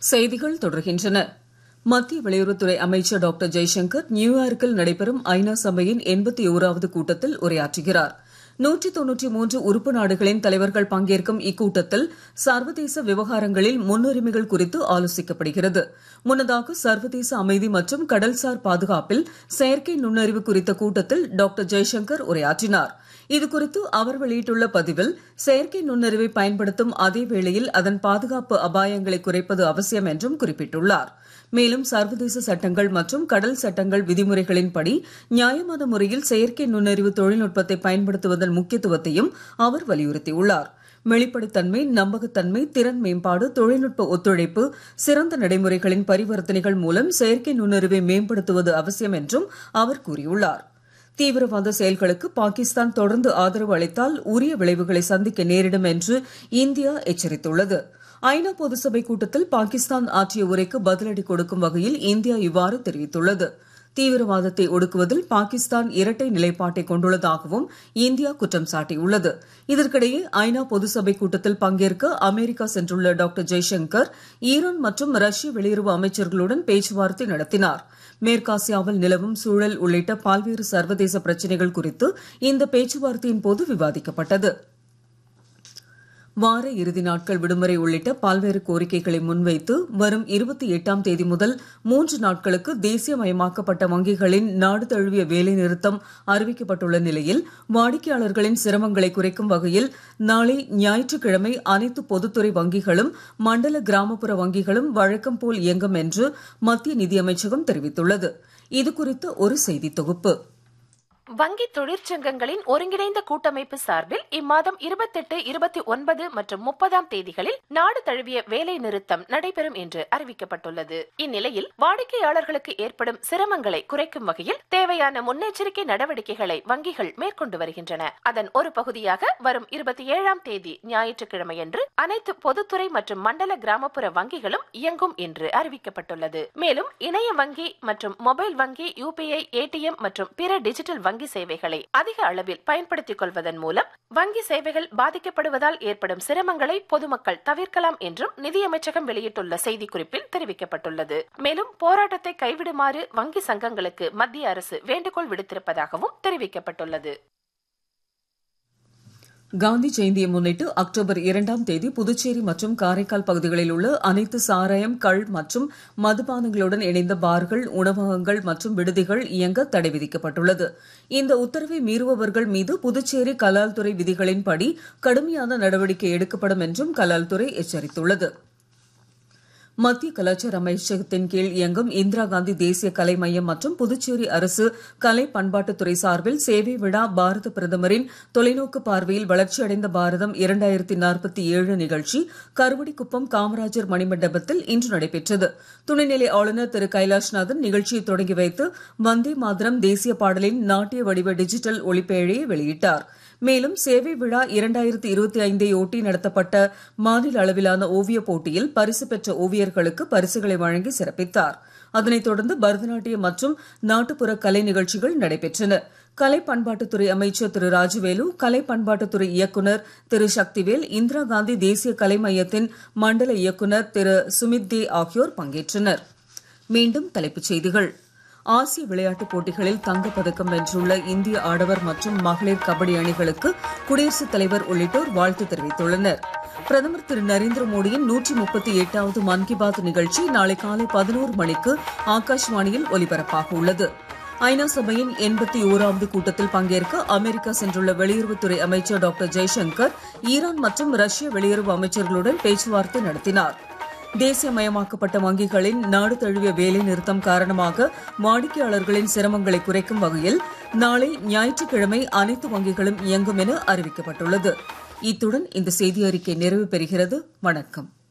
செய்திகள் தொடர்கின்றன மத்திய வெளியுறவுத்துறை அமைச்சர் டாக்டர் ஜெய்சங்கர் நியூயார்க்கில் நடைபெறும் ஐநா சபையின் எண்பத்தி ஓராவது கூட்டத்தில் உரையாற்றுகிறார் நூற்றி தொன்னூற்றி மூன்று உறுப்பு நாடுகளின் தலைவர்கள் பங்கேற்கும் இக்கூட்டத்தில் சர்வதேச விவகாரங்களில் முன்னுரிமைகள் குறித்து ஆலோசிக்கப்படுகிறது முன்னதாக சர்வதேச அமைதி மற்றும் கடல்சார் பாதுகாப்பில் செயற்கை நுண்ணறிவு குறித்த கூட்டத்தில் டாக்டர் ஜெய்சங்கர் உரையாற்றினார் இதுகுறித்து அவர் வெளியிட்டுள்ள பதிவில் செயற்கை நுண்ணறிவை பயன்படுத்தும் அதே வேளையில் அதன் பாதுகாப்பு அபாயங்களை குறைப்பது அவசியம் என்றும் குறிப்பிட்டுள்ளார் மேலும் சர்வதேச சட்டங்கள் மற்றும் கடல் சட்டங்கள் விதிமுறைகளின்படி நியாயமான முறையில் செயற்கை நுண்ணறிவு தொழில்நுட்பத்தை பயன்படுத்துவதன் முக்கியத்துவத்தையும் அவர் வலியுறுத்தியுள்ளார் வெளிப்படைத்தன்மை நம்பகத்தன்மை திறன் மேம்பாடு தொழில்நுட்ப ஒத்துழைப்பு சிறந்த நடைமுறைகளின் பரிவர்த்தனைகள் மூலம் செயற்கை நுண்ணறிவை மேம்படுத்துவது அவசியம் என்றும் அவர் கூறியுள்ளார் தீவிரவாத செயல்களுக்கு பாகிஸ்தான் தொடர்ந்து ஆதரவு அளித்தால் உரிய விளைவுகளை சந்திக்க நேரிடும் என்று இந்தியா எச்சரித்துள்ளது ஐநா பொதுசபை கூட்டத்தில் பாகிஸ்தான் ஆற்றிய உரைக்கு பதிலடி கொடுக்கும் வகையில் இந்தியா இவ்வாறு தெரிவித்துள்ளது தீவிரவாதத்தை ஒடுக்குவதில் பாகிஸ்தான் இரட்டை நிலைப்பாட்டை கொண்டுள்ளதாகவும் இந்தியா குற்றம் சாட்டியுள்ளது இதற்கிடையே ஐநா பொதுசபை கூட்டத்தில் பங்கேற்க அமெரிக்கா சென்றுள்ள டாக்டர் ஜெய்சங்கர் ஈரான் மற்றும் ரஷ்ய வெளியுறவு அமைச்சர்களுடன் பேச்சுவார்த்தை நடத்தினார் மேற்காசியாவில் நிலவும் சூழல் உள்ளிட்ட பல்வேறு சர்வதேச பிரச்சனைகள் குறித்து இந்த பேச்சுவார்த்தையின் போது விவாதிக்கப்பட்டது வார இறுதி நாட்கள் விடுமுறை உள்ளிட்ட பல்வேறு கோரிக்கைகளை முன்வைத்து வரும் இருபத்தி எட்டாம் தேதி முதல் மூன்று நாட்களுக்கு தேசியமயமாக்கப்பட்ட வங்கிகளின் நாடு தழுவிய வேலைநிறுத்தம் அறிவிக்கப்பட்டுள்ள நிலையில் வாடிக்கையாளர்களின் சிரமங்களை குறைக்கும் வகையில் நாளை ஞாயிற்றுக்கிழமை அனைத்து பொதுத்துறை வங்கிகளும் மண்டல கிராமப்புற வங்கிகளும் வழக்கம் போல் இயங்கும் என்று மத்திய நிதியமைச்சகம் தெரிவித்துள்ளது இதுகுறித்து ஒரு செய்தி தொகுப்பு வங்கி தொழிற்சங்கங்களின் ஒருங்கிணைந்த கூட்டமைப்பு சார்பில் இம்மாதம் இருபத்தெட்டு இருபத்தி ஒன்பது மற்றும் முப்பதாம் தேதிகளில் நாடு தழுவிய வேலை நிறுத்தம் நடைபெறும் என்று அறிவிக்கப்பட்டுள்ளது இந்நிலையில் வாடிக்கையாளர்களுக்கு ஏற்படும் சிரமங்களை குறைக்கும் வகையில் தேவையான முன்னெச்சரிக்கை நடவடிக்கைகளை வங்கிகள் மேற்கொண்டு வருகின்றன அதன் ஒரு பகுதியாக வரும் இருபத்தி ஏழாம் தேதி ஞாயிற்றுக்கிழமையன்று அனைத்து பொதுத்துறை மற்றும் மண்டல கிராமப்புற வங்கிகளும் இயங்கும் என்று அறிவிக்கப்பட்டுள்ளது மேலும் இணைய வங்கி மற்றும் மொபைல் வங்கி யூபிஐ ஏடிஎம் மற்றும் பிற டிஜிட்டல் வங்கி சேவைகளை அதிக அளவில் பயன்படுத்திக் கொள்வதன் மூலம் வங்கி சேவைகள் பாதிக்கப்படுவதால் ஏற்படும் சிரமங்களை பொதுமக்கள் தவிர்க்கலாம் என்றும் நிதியமைச்சகம் வெளியிட்டுள்ள செய்திக்குறிப்பில் தெரிவிக்கப்பட்டுள்ளது மேலும் போராட்டத்தை கைவிடுமாறு வங்கி சங்கங்களுக்கு மத்திய அரசு வேண்டுகோள் விடுத்திருப்பதாகவும் தெரிவிக்கப்பட்டுள்ளது காந்தி ஜெயந்தியை முன்னிட்டு அக்டோபர் இரண்டாம் தேதி புதுச்சேரி மற்றும் காரைக்கால் பகுதிகளில் உள்ள அனைத்து சாராயம் கள் மற்றும் மதுபானங்களுடன் இணைந்த பார்கள் உணவகங்கள் மற்றும் விடுதிகள் இயங்க தடை விதிக்கப்பட்டுள்ளது இந்த உத்தரவை மீறுபவர்கள் மீது புதுச்சேரி கலால்துறை விதிகளின்படி கடுமையான நடவடிக்கை எடுக்கப்படும் என்றும் கலால்துறை எச்சரித்துள்ளது மத்திய கலாச்சார அமைச்சகத்தின் கீழ் இயங்கும் இந்திரா காந்தி தேசிய கலை மையம் மற்றும் புதுச்சேரி அரசு கலை பண்பாட்டுத்துறை சார்பில் சேவை விழா பாரத பிரதமரின் தொலைநோக்கு பார்வையில் வளர்ச்சியடைந்த பாரதம் இரண்டாயிரத்தி நாற்பத்தி ஏழு நிகழ்ச்சி கருவடிக்குப்பம் காமராஜர் மணிமண்டபத்தில் இன்று நடைபெற்றது துணைநிலை ஆளுநர் திரு கைலாஷ்நாதன் நிகழ்ச்சியை தொடங்கி வைத்து வந்தே மாதரம் தேசிய பாடலின் நாட்டிய வடிவ டிஜிட்டல் ஒளிப்பேழையை வெளியிட்டார் மேலும் சேவை விழா இரண்டாயிரத்தி இருபத்தி ஐந்தை ஒட்டி நடத்தப்பட்ட மாநில அளவிலான ஓவியப் போட்டியில் பரிசு பெற்ற ஓவியர்களுக்கு பரிசுகளை வழங்கி சிறப்பித்தார் அதனைத் தொடர்ந்து பரதநாட்டியம் மற்றும் நாட்டுப்புற கலை நிகழ்ச்சிகள் நடைபெற்றன கலை பண்பாட்டுத்துறை அமைச்சர் திரு ராஜவேலு கலை பண்பாட்டுத்துறை இயக்குநர் திரு சக்திவேல் இந்திரா காந்தி தேசிய கலை மையத்தின் மண்டல இயக்குநர் திரு சுமித் தே ஆகியோர் பங்கேற்றனர் மீண்டும் தலைப்புச் செய்திகள் ஆசிய விளையாட்டுப் போட்டிகளில் தங்கப்பதக்கம் வென்றுள்ள இந்திய ஆடவர் மற்றும் மகளிர் கபடி அணிகளுக்கு குடியரசுத் தலைவர் உள்ளிட்டோர் வாழ்த்து தெரிவித்துள்ளனர் பிரதமர் திரு நரேந்திர மோடியின் நூற்றி முப்பத்தி எட்டாவது மன் கி பாத் நிகழ்ச்சி நாளை காலை பதினோரு மணிக்கு ஆகாஷ்வாணியில் ஒலிபரப்பாக உள்ளது ஐநா சபையின் எண்பத்தி ஓராவது கூட்டத்தில் பங்கேற்க அமெரிக்கா சென்றுள்ள வெளியுறவுத்துறை அமைச்சர் டாக்டர் ஜெய்சங்கர் ஈரான் மற்றும் ரஷ்ய வெளியுறவு அமைச்சர்களுடன் பேச்சுவார்த்தை நடத்தினார் தேசியமயமாக்கப்பட்ட வங்கிகளின் நாடு தழுவிய வேலை நிறுத்தம் காரணமாக வாடிக்கையாளர்களின் சிரமங்களை குறைக்கும் வகையில் நாளை ஞாயிற்றுக்கிழமை அனைத்து வங்கிகளும் இயங்கும் என அறிவிக்கப்பட்டுள்ளது இத்துடன் இந்த செய்தி அறிக்கை நிறைவு பெறுகிறது வணக்கம்